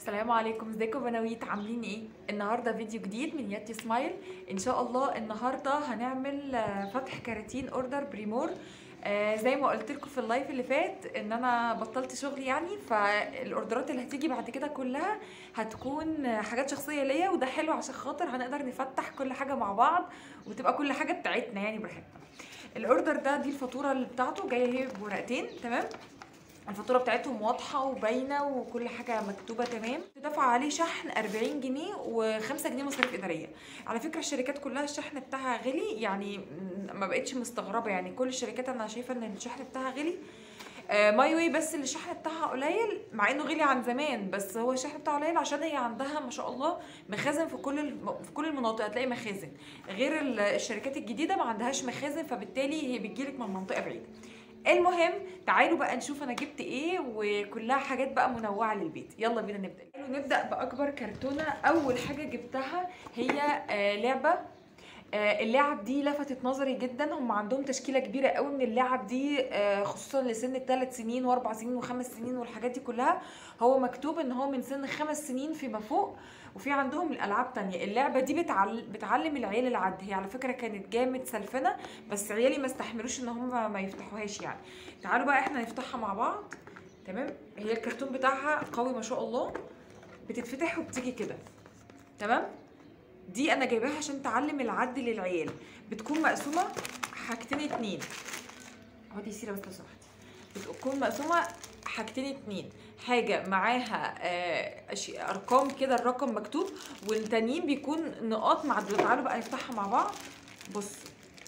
السلام عليكم ازيكم بنويت عاملين ايه النهارده فيديو جديد من ياتي سمايل ان شاء الله النهارده هنعمل آه، فتح كراتين اوردر بريمور آه زي ما قلت لكم في اللايف اللي فات ان انا بطلت شغل يعني فالاوردرات اللي هتيجي بعد كده كلها هتكون آه، حاجات شخصيه ليا وده حلو عشان خاطر هنقدر نفتح كل حاجه مع بعض وتبقى كل حاجه بتاعتنا يعني براحتنا الاوردر ده دي الفاتوره اللي بتاعته جايه هي بورقتين تمام الفاتوره بتاعتهم واضحه وباينه وكل حاجه مكتوبه تمام دفع عليه شحن 40 جنيه و5 جنيه مصاريف اداريه على فكره الشركات كلها الشحن بتاعها غلي يعني م- ما بقتش مستغربه يعني كل الشركات انا شايفه ان الشحن بتاعها غلي آه، ماي واي بس اللي الشحن بتاعها قليل مع انه غلي عن زمان بس هو الشحن بتاعه قليل عشان هي عندها ما شاء الله مخازن في كل الم- في كل المناطق هتلاقي مخازن غير ال- الشركات الجديده ما عندهاش مخازن فبالتالي هي بتجيلك من منطقه بعيده المهم تعالوا بقى نشوف انا جبت ايه وكلها حاجات بقى منوعه للبيت يلا بينا نبدا تعالوا نبدا باكبر كرتونه اول حاجه جبتها هي آه، لعبه آه، اللعب دي لفتت نظري جدا هم عندهم تشكيله كبيره قوي من اللعب دي آه، خصوصا لسن الثلاث سنين واربع سنين وخمس سنين والحاجات دي كلها هو مكتوب ان هو من سن خمس سنين فيما فوق وفي عندهم الالعاب تانية اللعبه دي بتعل... بتعلم العيال العد هي على فكره كانت جامد سلفنه بس عيالي ما استحملوش ان هم ما يفتحوهاش يعني تعالوا بقى احنا نفتحها مع بعض تمام هي الكرتون بتاعها قوي ما شاء الله بتتفتح وبتيجي كده تمام دي انا جايباها عشان تعلم العد للعيال بتكون مقسومه حاجتين اتنين اقعدي سيره بس لو سمحتي بتكون مقسومه حاجتين اتنين حاجه معاها آه، أشي- ارقام كده الرقم مكتوب والتانيين بيكون نقاط معدوده تعالوا بقى نفتحها مع بعض بصوا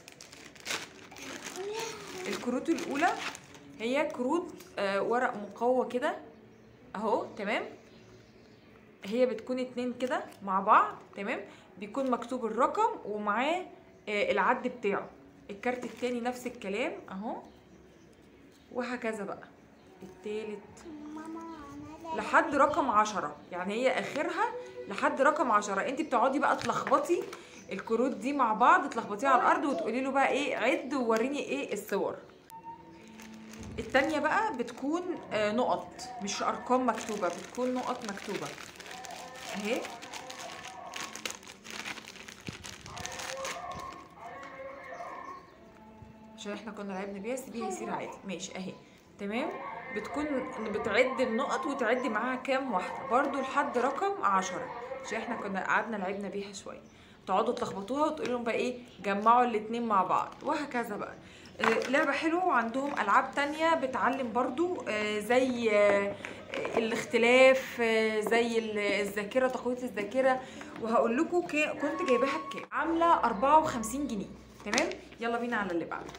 الكروت الاولى هي كروت آه، ورق مقوى كده اهو تمام هي بتكون اتنين كده مع بعض تمام بيكون مكتوب الرقم ومعاه آه، العد بتاعه الكارت التاني نفس الكلام اهو وهكذا بقى التالت لحد رقم عشرة يعني هي اخرها لحد رقم عشرة انت بتقعدي بقى تلخبطي الكروت دي مع بعض تلخبطيها على الارض وتقولي له بقى ايه عد ووريني ايه الصور التانية بقى بتكون آه، نقط مش ارقام مكتوبة بتكون نقط مكتوبة اهي عشان احنا كنا لعبنا بيها سيبيها يصير عادي ماشي اهي تمام بتكون بتعد النقط وتعدي معاها كام واحدة برضو لحد رقم عشرة عشان احنا كنا قعدنا لعبنا بيها شوية تقعدوا تلخبطوها وتقولوا لهم بقى ايه جمعوا الاتنين مع بعض وهكذا بقى آه، لعبة حلوة وعندهم ألعاب تانية بتعلم برضو آه، زي آه، الاختلاف آه، زي ال- الذاكرة تقوية الذاكرة وهقول لكم كي- كنت جايباها بكام عاملة 54 جنيه تمام يلا بينا على اللي بعده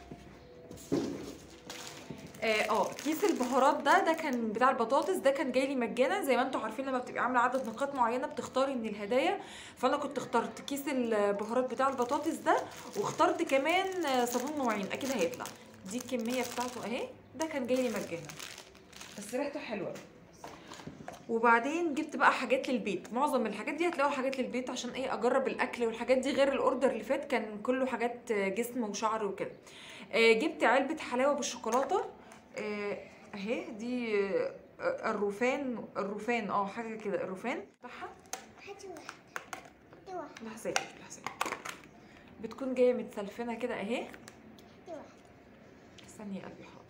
اه آه، كيس البهارات ده ده كان بتاع البطاطس ده كان جاي لي مجانا زي ما انتم عارفين لما بتبقي عامله عدد نقاط معينه بتختاري من الهدايا فانا كنت اخترت كيس البهارات بتاع البطاطس ده واخترت كمان آه، صابون مواعين اكيد هيطلع دي الكميه بتاعته اهي ده كان جاي لي مجانا بس ريحته حلوه وبعدين جبت بقى حاجات للبيت معظم الحاجات دي هتلاقوا حاجات للبيت عشان ايه اجرب الاكل والحاجات دي غير الاوردر اللي فات كان كله حاجات آه، جسم وشعر وكده آه، جبت علبه حلاوه بالشوكولاته آه، اهي دي آه، الروفان الروفان اه حاجه كده الروفان بتاعها هاتي واحدة هاتي واحدة لحظه لحظه بتكون جايه متسلفنه كده اهي هاتي واحدة استني يا قلبي حاضر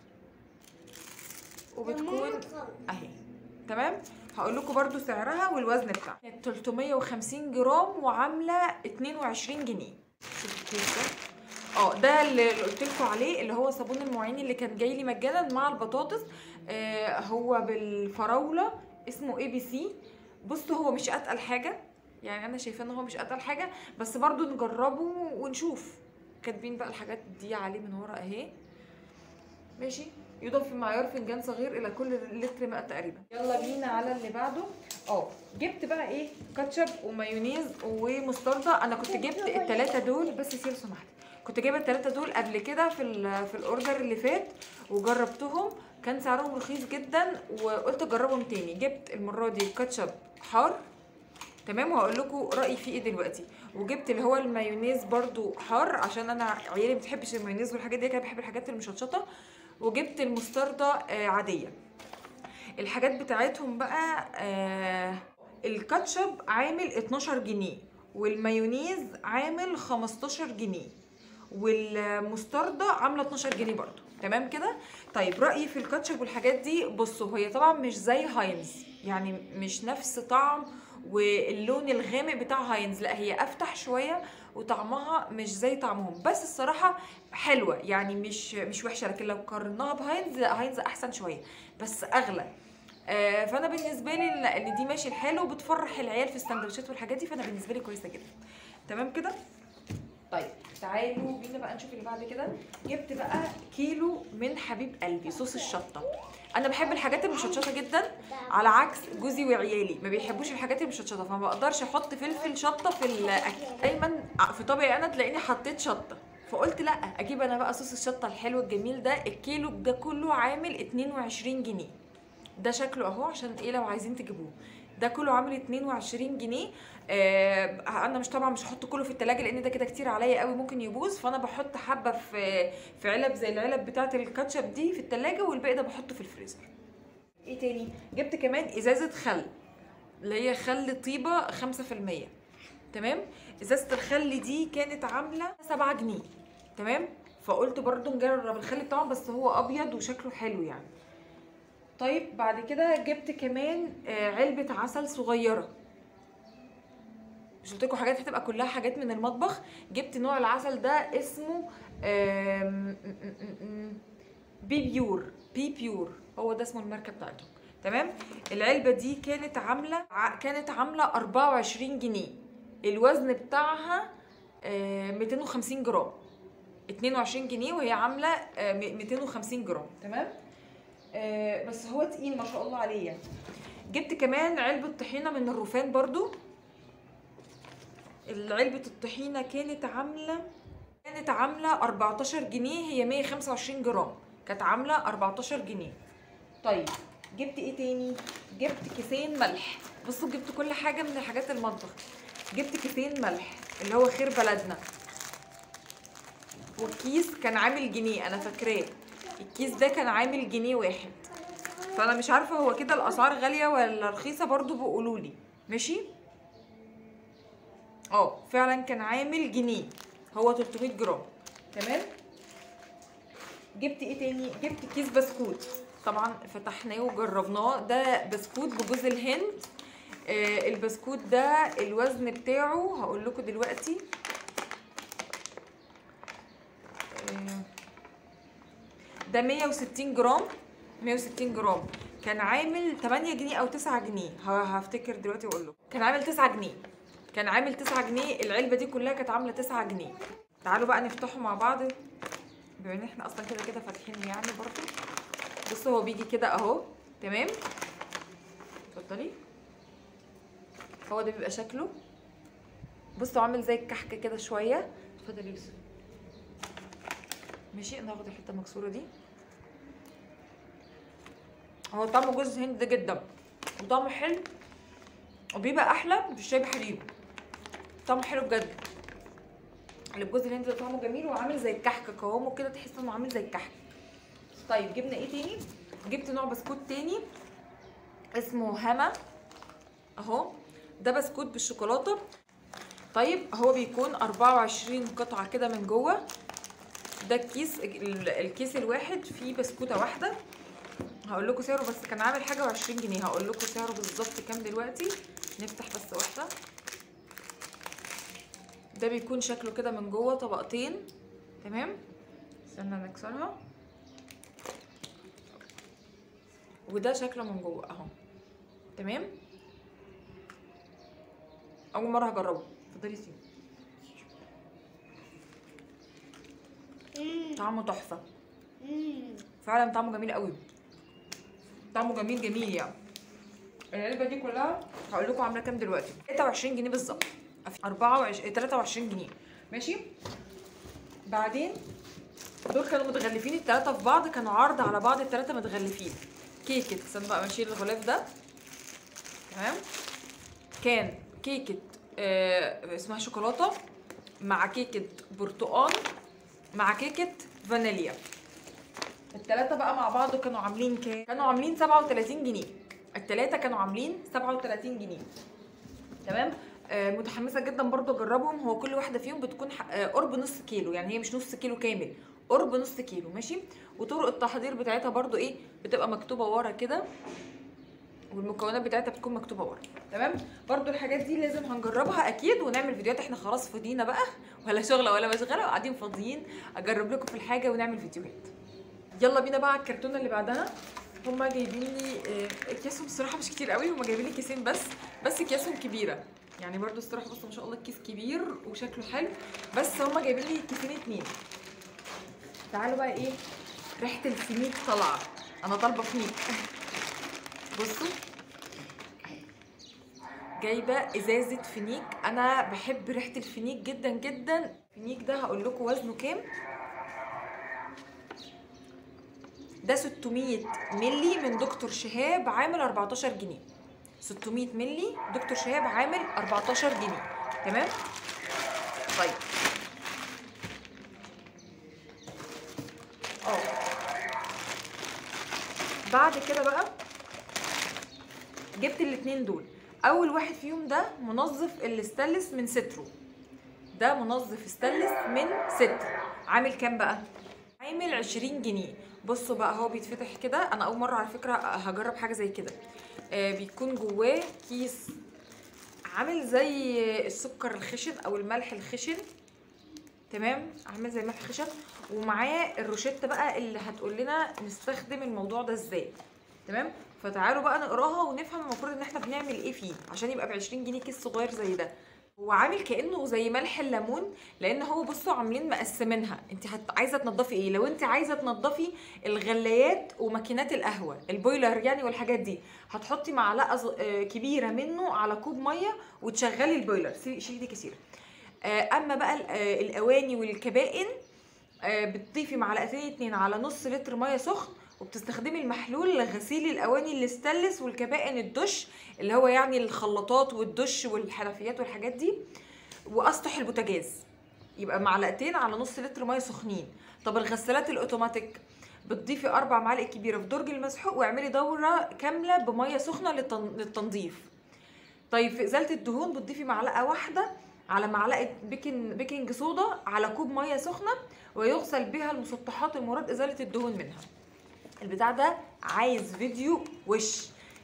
وبتكون لما تخلص. اهي تمام هقول لكم برضو سعرها والوزن بتاعها كانت 350 جرام وعامله 22 جنيه شوفوا الكيس ده اه ده اللي اللي قلت لكم عليه اللي هو صابون المواعين اللي كان جاي لي مجانا مع البطاطس آه هو بالفراوله اسمه اي بي سي بصوا هو مش اتقل حاجه يعني انا شايفاه ان هو مش اتقل حاجه بس برضو نجربه ونشوف كاتبين بقى الحاجات دي عليه من ورا اهي ماشي يضاف في معيار فنجان صغير الى كل لتر ماء تقريبا يلا بينا على اللي بعده اه جبت بقى ايه كاتشب ومايونيز ومستردة انا كنت جبت التلاتة دول بس سير سمحت كنت جايبه التلاتة دول قبل كده في ال- في الاوردر اللي فات وجربتهم كان سعرهم رخيص جدا وقلت اجربهم تاني جبت المره دي كاتشب حار تمام وهقول لكم رايي فيه ايه دلوقتي وجبت اللي هو المايونيز برضو حار عشان انا عيالي ما بتحبش المايونيز والحاجات دي كده بحب الحاجات المشطشطه وجبت المستردة آه، عاديه الحاجات بتاعتهم بقى آه الكاتشب عامل 12 جنيه والمايونيز عامل 15 جنيه والمستردة عامله 12 جنيه برضو تمام كده طيب رايي في الكاتشب والحاجات دي بصوا هي طبعا مش زي هاينز يعني مش نفس طعم واللون الغامق بتاع هاينز لا هي افتح شويه وطعمها مش زي طعمهم بس الصراحه حلوه يعني مش مش وحشه لكن لو قارناها بهاينز لا هاينز احسن شويه بس اغلى آه، فانا بالنسبه لي ان إن دي ماشي الحال وبتفرح العيال في السندوتشات والحاجات دي فانا بالنسبه لي كويسه جدا تمام كده طيب تعالوا بينا بقى نشوف اللي بعد كده جبت بقى كيلو من حبيب قلبي صوص الشطه انا بحب الحاجات المشطشطه جدا على عكس جوزي وعيالي ما بيحبوش الحاجات المشطشطه فما بقدرش احط فلفل شطه في الاكل دايما في طبعي انا تلاقيني حطيت شطه فقلت لا اجيب انا بقى صوص الشطه الحلو الجميل ده الكيلو ده كله عامل 22 جنيه ده شكله اهو عشان ايه لو عايزين تجيبوه ده كله عامل 22 جنيه آه انا مش طبعا مش هحط كله في التلاجة لان ده كده كتير عليا قوي ممكن يبوظ فانا بحط حبه في في علب زي العلب بتاعه الكاتشب دي في التلاجة والباقي ده بحطه في الفريزر ايه تاني جبت كمان ازازه خل اللي هي خل طيبه 5% تمام ازازه الخل دي كانت عامله 7 جنيه تمام فقلت برضو نجرب الخل بتاعهم بس هو ابيض وشكله حلو يعني طيب بعد كده جبت كمان آه، علبة عسل صغيرة مش قلت لكم حاجات هتبقى كلها حاجات من المطبخ جبت نوع العسل ده اسمه آم، م- م- م- بي بيور بي بيور هو ده اسمه الماركة بتاعتهم تمام العلبة دي كانت عاملة ع- كانت عاملة 24 جنيه الوزن بتاعها آه، 250 جرام 22 جنيه وهي عاملة آه، 250 جرام تمام آه، بس هو تقيل ما شاء الله عليه يعني جبت كمان علبة طحينة من الروفان برضو علبة الطحينة كانت عاملة كانت عاملة 14 جنيه هي 125 جرام كانت عاملة 14 جنيه طيب جبت ايه تاني جبت كيسين ملح بصوا جبت كل حاجة من الحاجات المطبخ جبت كيسين ملح اللي هو خير بلدنا والكيس كان عامل جنيه انا فاكراه الكيس ده كان عامل جنيه واحد فانا مش عارفه هو كده الاسعار غاليه ولا رخيصه برضو بيقولوا لي ماشي اه فعلا كان عامل جنيه هو 300 جرام تمام جبت ايه تاني جبت كيس بسكوت طبعا فتحناه وجربناه ده بسكوت بجوز الهند آه البسكوت ده الوزن بتاعه هقول لكم دلوقتي آه ده 160 جرام 160 جرام كان عامل 8 جنيه او 9 جنيه ه- هفتكر دلوقتي واقول لكم كان عامل 9 جنيه كان عامل 9 جنيه العلبه دي كلها كانت عامله 9 جنيه تعالوا بقى نفتحه مع بعض بما ان احنا اصلا كده كده فاتحين يعني برضو بصوا هو بيجي كده اهو تمام اتفضلي هو ده بيبقى شكله بصوا عامل زي الكحك كده شويه اتفضلي يوسف ماشي انا هاخد الحته المكسوره دي هو طعمه جوز هند جدا وطعمه حلو وبيبقى احلى بالشاي بحليب طعمه حلو بجد اللي بجوز الهند ده طعمه جميل وعامل زي الكحك قوامه كده تحس انه عامل زي الكحك طيب جبنا ايه تاني جبت نوع بسكوت تاني اسمه هما اهو ده بسكوت بالشوكولاته طيب هو بيكون 24 قطعه كده من جوه ده الكيس ال- الكيس الواحد فيه بسكوته واحده هقول لكم سعره بس كان عامل حاجه و20 جنيه هقول لكم سعره بالظبط كام دلوقتي نفتح بس واحده ده بيكون شكله كده من جوه طبقتين تمام استنى نكسرها وده شكله من جوه اهو تمام اول مره هجربه اتفضلي سيبي طعمه تحفه فعلا طعمه جميل قوي طعمه جميل جميل يعني العلبه دي كلها هقول لكم عامله كام دلوقتي 23 جنيه بالظبط 24 23 جنيه ماشي بعدين دول كانوا متغلفين التلاتة في بعض كانوا عرض على بعض التلاتة متغلفين كيكة استنى بقى نشيل الغلاف ده تمام كان كيكة آه اسمها شوكولاتة مع كيكة برتقال مع كيكة فانيليا التلاتة بقى مع بعض كانوا عاملين كام؟ كانوا عاملين 37 جنيه التلاتة كانوا عاملين 37 جنيه تمام آه متحمسه جدا برضو اجربهم هو كل واحده فيهم بتكون ح- آه، قرب نص كيلو يعني هي مش نص كيلو كامل قرب نص كيلو ماشي وطرق التحضير بتاعتها برضو ايه بتبقى مكتوبه ورا كده والمكونات بتاعتها بتكون مكتوبه ورا تمام برضو الحاجات دي لازم هنجربها اكيد ونعمل فيديوهات احنا خلاص فاضيين بقى ولا شغله ولا مشغله وقاعدين فاضيين اجرب لكم في الحاجه ونعمل فيديوهات يلا بينا بقى على الكرتونه اللي بعدها هما جايبين لي آه، اكياسهم الصراحه مش كتير قوي هما جايبين لي كيسين بس بس اكياسهم كبيره يعني برضو الصراحه بصوا ما شاء الله الكيس كبير وشكله حلو بس هما جايبين لي كيسين اتنين تعالوا بقى ايه ريحه الفينيك طالعه انا طالبه فينيك بصوا جايبه ازازه فينيك انا بحب ريحه الفينيك جدا جدا الفينيك ده هقول لكم وزنه كام ده 600 ملي من دكتور شهاب عامل 14 جنيه 600 ملي دكتور شهاب عامل 14 جنيه تمام طيب اه بعد كده بقى جبت الاتنين دول اول واحد فيهم ده منظف الاستانلس من سترو ده منظف استانلس من سترو عامل كام بقى عامل 20 جنيه بصوا بقى هو بيتفتح كده انا اول مره على فكره هجرب حاجه زي كده آه بيكون جواه كيس عامل زي السكر الخشن او الملح الخشن تمام عامل زي الملح الخشن ومعاه الروشته بقى اللي هتقول لنا نستخدم الموضوع ده ازاي تمام فتعالوا بقى نقراها ونفهم المفروض ان احنا بنعمل ايه فيه عشان يبقى ب 20 جنيه كيس صغير زي ده هو عامل كانه زي ملح الليمون لان هو بصوا عاملين مقسمينها انت هت... عايزه تنضفي ايه لو انت عايزه تنضفي الغلايات وماكينات القهوه البويلر يعني والحاجات دي هتحطي معلقه ز- آه، كبيره منه على كوب ميه وتشغلي البويلر سيبي- شيلي دي كثير اما بقى ال- آه، الاواني والكبائن آه، بتضيفي معلقتين اتنين على نص لتر ميه سخن وبتستخدمي المحلول لغسيل الاواني الاستانلس والكبائن الدش اللي هو يعني الخلاطات والدش والحنفيات والحاجات دي واسطح البوتاجاز يبقى معلقتين على نص لتر ميه سخنين طب الغسالات الاوتوماتيك بتضيفي اربع معالق كبيره في درج المسحوق واعملي دوره كامله بميه سخنه للتن- للتنظيف طيب في ازاله الدهون بتضيفي معلقه واحده على معلقه بيكنج بيكنج صودا على كوب ميه سخنه ويغسل بها المسطحات المراد ازاله الدهون منها البتاع ده عايز فيديو وش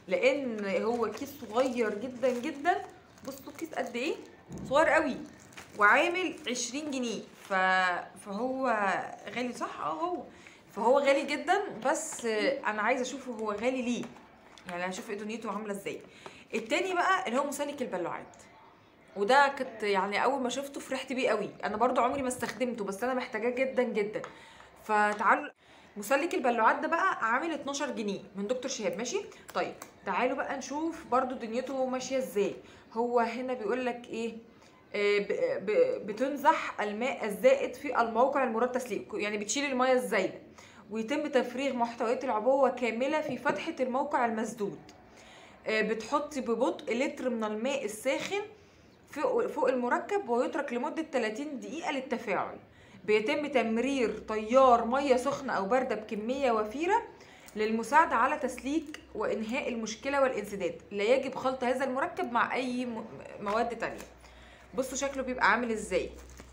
لان هو كيس صغير جدا جدا بصوا كيس قد ايه صغير قوي وعامل 20 جنيه ف... فهو غالي صح اه هو فهو غالي جدا بس انا عايزه اشوفه هو غالي ليه يعني هشوف ايه دنيته عامله ازاي التاني بقى اللي هو مسلك البلوعات وده كنت يعني اول ما شفته فرحت بيه قوي انا برضو عمري ما استخدمته بس انا محتاجاه جدا جدا فتعالوا مسلك البلوعات ده بقى عامل 12 جنيه من دكتور شهاب ماشي طيب تعالوا بقى نشوف برضو دنيته ماشيه ازاي هو هنا بيقول لك ايه آه، ب- ب- بتنزح الماء الزائد في الموقع المراد تسليقه يعني بتشيل الميه الزايده ويتم تفريغ محتويات العبوه كامله في فتحه الموقع المسدود آه، بتحطي ببطء لتر من الماء الساخن فوق فوق المركب ويترك لمدة 30 دقيقة للتفاعل بيتم تمرير تيار مية سخنة أو باردة بكمية وفيرة للمساعدة على تسليك وإنهاء المشكلة والانسداد لا يجب خلط هذا المركب مع أي م- مواد تانية بصوا شكله بيبقى عامل ازاي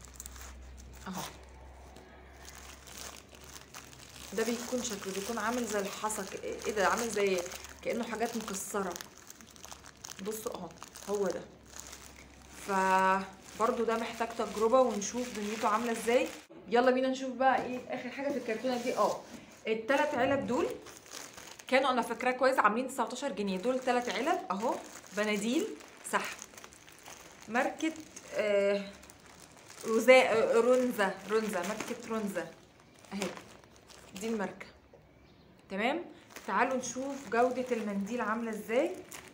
اهو ده بيكون شكله بيكون عامل زي الحصى ك- ايه ده عامل زي كأنه حاجات مكسرة بصوا اهو هو ده فبرضه ده محتاج تجربة ونشوف دنيته عاملة ازاي يلا بينا نشوف بقى ايه اخر حاجة في الكرتونة دي اه التلات علب دول كانوا انا فاكراه كويس عاملين 19 جنيه دول تلات علب اهو بناديل سحب ماركة آه روزا آه، رونزا رونزا ماركة رونزا اهي دي الماركة تمام تعالوا نشوف جودة المنديل عاملة ازاي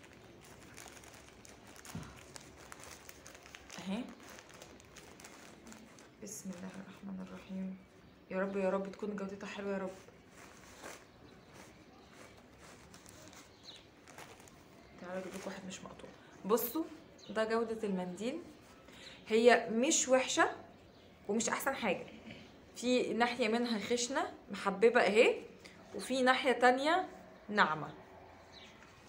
اهي بسم الله الرحمن الرحيم يا رب يا رب تكون جودتها حلوة يا رب تعالوا اجيب لكم واحد مش مقطوع بصوا ده جودة المنديل هي مش وحشة ومش احسن حاجة في ناحية منها خشنة محببة اهي وفي ناحية تانية ناعمة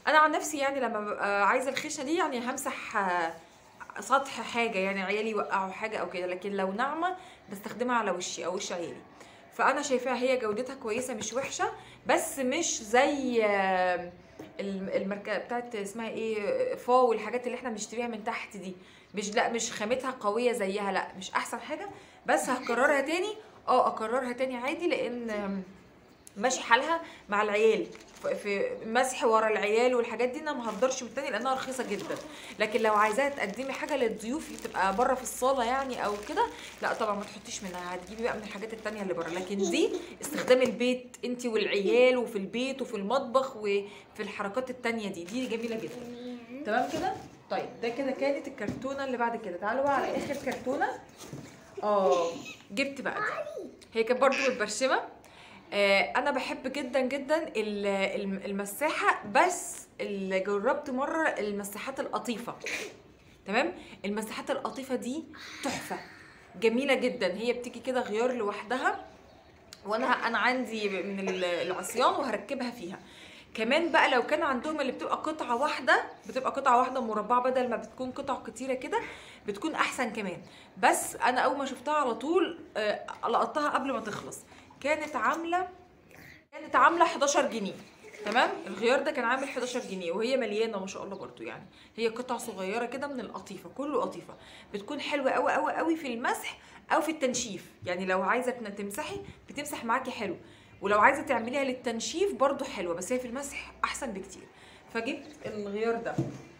انا عن نفسي يعني لما ببقى عايزه الخشنه دي يعني همسح آه، سطح حاجه يعني عيالي يوقعوا حاجه او كده لكن لو ناعمه بستخدمها على وشي او وش عيالي فانا شايفاها هي جودتها كويسه مش وحشه بس مش زي آه، الم- الماركه بتاعت اسمها ايه فو والحاجات اللي احنا بنشتريها من تحت دي مش لا مش خامتها قويه زيها لا مش احسن حاجه بس هكررها تاني اه اكررها تاني عادي لان آم، ماشي حالها مع العيال ف- في مسح ورا العيال والحاجات دي انا ما هقدرش من التاني لانها رخيصه جدا لكن لو عايزاها تقدمي حاجه للضيوف اللي تبقى بره في الصاله يعني او كده لا طبعا ما تحطيش منها هتجيبي بقى من الحاجات التانية اللي بره لكن دي استخدام البيت انت والعيال وفي البيت وفي المطبخ وفي الحركات التانية دي دي جميله جدا تمام كده طيب ده كده كانت الكرتونه اللي بعد كده تعالوا بقى على اخر كرتونه اه جبت بقى دي هي كانت برضو متبرشمه آه انا بحب جدا جدا ال- الم- المساحه بس اللي جربت مره المساحات القطيفه تمام المساحات القطيفه دي تحفه جميله جدا هي بتيجي كده غيار لوحدها وانا انا عندي من ال- العصيان وهركبها فيها كمان بقى لو كان عندهم اللي بتبقى قطعه واحده بتبقى قطعه واحده مربعه بدل ما بتكون قطع كتيره كده بتكون احسن كمان بس انا اول ما شفتها على طول آه، لقطتها قبل ما تخلص كانت عامله كانت عامله 11 جنيه تمام الغيار ده كان عامل 11 جنيه وهي مليانه ما شاء الله برضو يعني هي قطع صغيره كده من القطيفه كله قطيفه بتكون حلوه قوي قوي قوي في المسح او في التنشيف يعني لو عايزه تن- تمسحي بتمسح معاكي حلو ولو عايزه تعمليها للتنشيف برضو حلوه بس هي في المسح احسن بكتير فجبت الغيار ده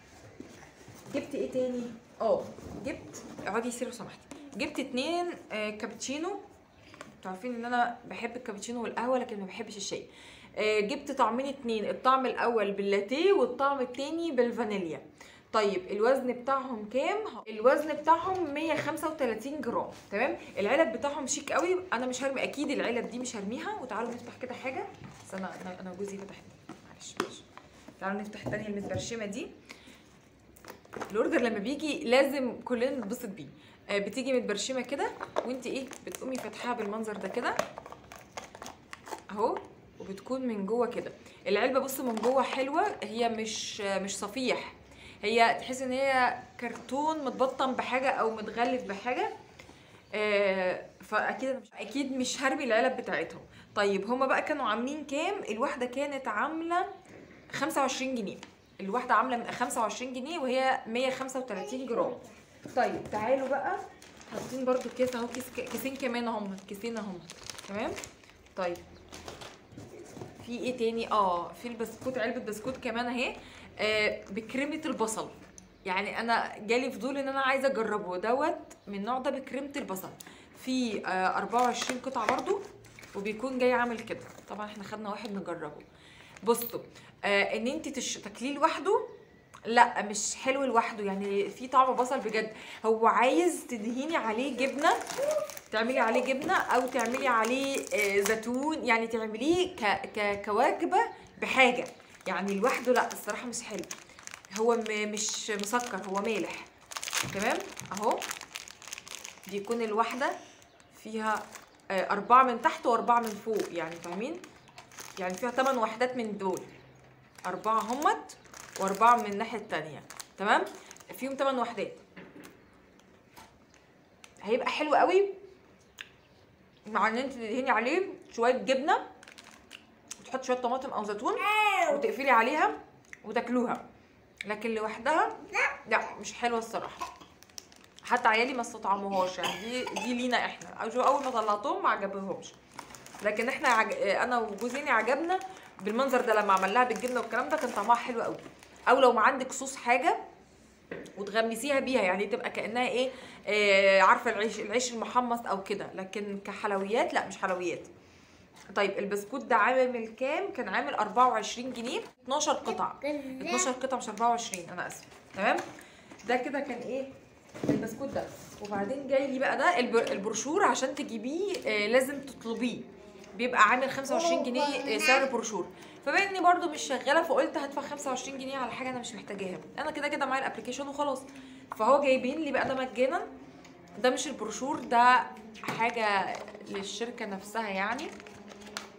جبت ايه تاني اه جبت اقعدي سير لو سمحتي جبت اتنين آه، كابتشينو انتوا عارفين ان انا بحب الكابتشينو والقهوه لكن ما بحبش الشاي آه، جبت طعمين اتنين الطعم الاول باللاتيه والطعم التاني بالفانيليا طيب الوزن بتاعهم كام الوزن بتاعهم 135 جرام تمام العلب بتاعهم شيك قوي انا مش هرمي اكيد العلب دي مش هرميها وتعالوا نفتح كده حاجه بس انا انا انا جوزي فتح دي. معلش معلش تعالوا نفتح التانية المتبرشمه دي الاوردر لما بيجي لازم كلنا نتبسط بيه آه، بتيجي متبرشمه كده وانت ايه بتقومي فاتحاها بالمنظر ده كده اهو وبتكون من جوه كده العلبه بص من جوه حلوه هي مش مش صفيح هي تحس ان هي كرتون متبطن بحاجه او متغلف بحاجه آه، فاكيد أنا مش اكيد مش هرمي العلب بتاعتهم طيب هما بقى كانوا عاملين كام الواحده كانت عامله 25 جنيه الواحده عامله من 25 جنيه وهي 135 جرام طيب تعالوا بقى حاطين برضو كيس اهو كيس كيسين كمان اهم كيسين اهم تمام طيب في ايه تاني اه في البسكوت علبه بسكوت كمان اهي آه بكريمه البصل يعني انا جالي فضول ان انا عايزه اجربه دوت من النوع ده بكريمه البصل في آه 24 قطعه برضو وبيكون جاي عامل كده طبعا احنا خدنا واحد نجربه بصوا آه ان انت تش... تاكليه لوحده لا مش حلو لوحده يعني في طعم بصل بجد هو عايز تدهيني عليه جبنه تعملي عليه جبنه او تعملي عليه آه، زيتون يعني تعمليه ك... ك... كوجبه بحاجه يعني لوحده لا الصراحه مش حلو هو م... مش مسكر هو مالح تمام اهو بيكون الواحده فيها آه، أربعة من تحت وأربعة من فوق يعني فاهمين؟ يعني فيها تمن وحدات من دول أربعة همت وأربعة من الناحية التانية تمام؟ فيهم تمن وحدات هيبقى حلو قوي مع ان انت تدهني عليه شويه جبنه وتحط شويه طماطم او زيتون وتقفلي عليها وتاكلوها لكن لوحدها لا مش حلوه الصراحه حتى عيالي ما استطعموهاش يعني دي دي لينا احنا أو اول ما طلعتهم ما عجبهمش لكن احنا عج... انا وجوزيني عجبنا بالمنظر ده لما عملناها بالجبنه والكلام ده كان طعمها حلو قوي او لو ما عندك صوص حاجه وتغمسيها بيها يعني تبقى كانها ايه آه عارفه العيش العيش المحمص او كده لكن كحلويات لا مش حلويات طيب البسكوت ده عامل كام كان عامل 24 جنيه 12 قطعه 12 قطعه مش 24 انا اسفه تمام ده كده كان ايه البسكوت ده وبعدين جاي لي بقى ده الب- البروشور عشان تجيبيه آه لازم تطلبيه بيبقى عامل 25 جنيه آه، سعر البروشور فبما اني برضو مش شغاله فقلت هدفع 25 جنيه على حاجه انا مش محتاجاها انا كده كده معايا الابلكيشن وخلاص فهو جايبين لي بقى ده مجانا ده مش البروشور ده حاجه للشركه نفسها يعني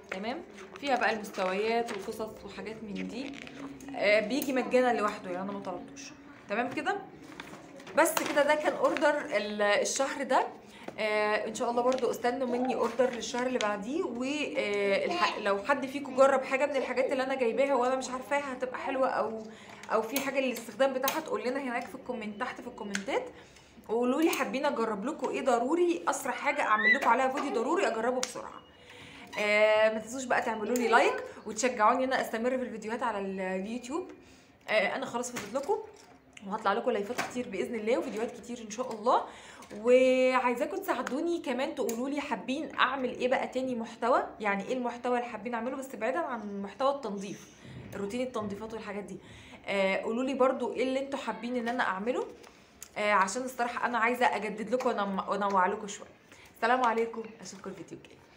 تمام فيها بقى المستويات وقصص وحاجات من دي آه، بيجي مجانا لوحده يعني انا ما طلبتوش تمام كده بس كده ده كان اوردر ال- الشهر ده آه ان شاء الله برضو استنوا مني اوردر للشهر اللي بعديه ولو حد فيكم جرب حاجه من الحاجات اللي انا جايباها وانا مش عارفاها هتبقى حلوه او او في حاجه للاستخدام بتاعها تقول لنا هناك في الكومنت تحت في الكومنتات وقولوا لي حابين اجرب لكم ايه ضروري اسرع حاجه اعمل لكم عليها فيديو ضروري اجربه بسرعه آه ما تنسوش بقى تعملوا لي لايك وتشجعوني ان انا استمر في الفيديوهات على ال- اليوتيوب آه انا خلاص فضلت لكم وهطلع لكم لايفات كتير باذن الله وفيديوهات كتير ان شاء الله وعايزاكم تساعدوني كمان تقولوا لي حابين اعمل ايه بقى تاني محتوى يعني ايه المحتوى اللي حابين اعمله بس بعيدا عن محتوى التنظيف الروتين التنظيفات والحاجات دي آه قولوا لي برضو ايه اللي انتوا حابين ان انا اعمله آه عشان الصراحه انا عايزه اجدد لكم وأنم- وانوع لكم شويه السلام عليكم اشوفكم الفيديو الجاي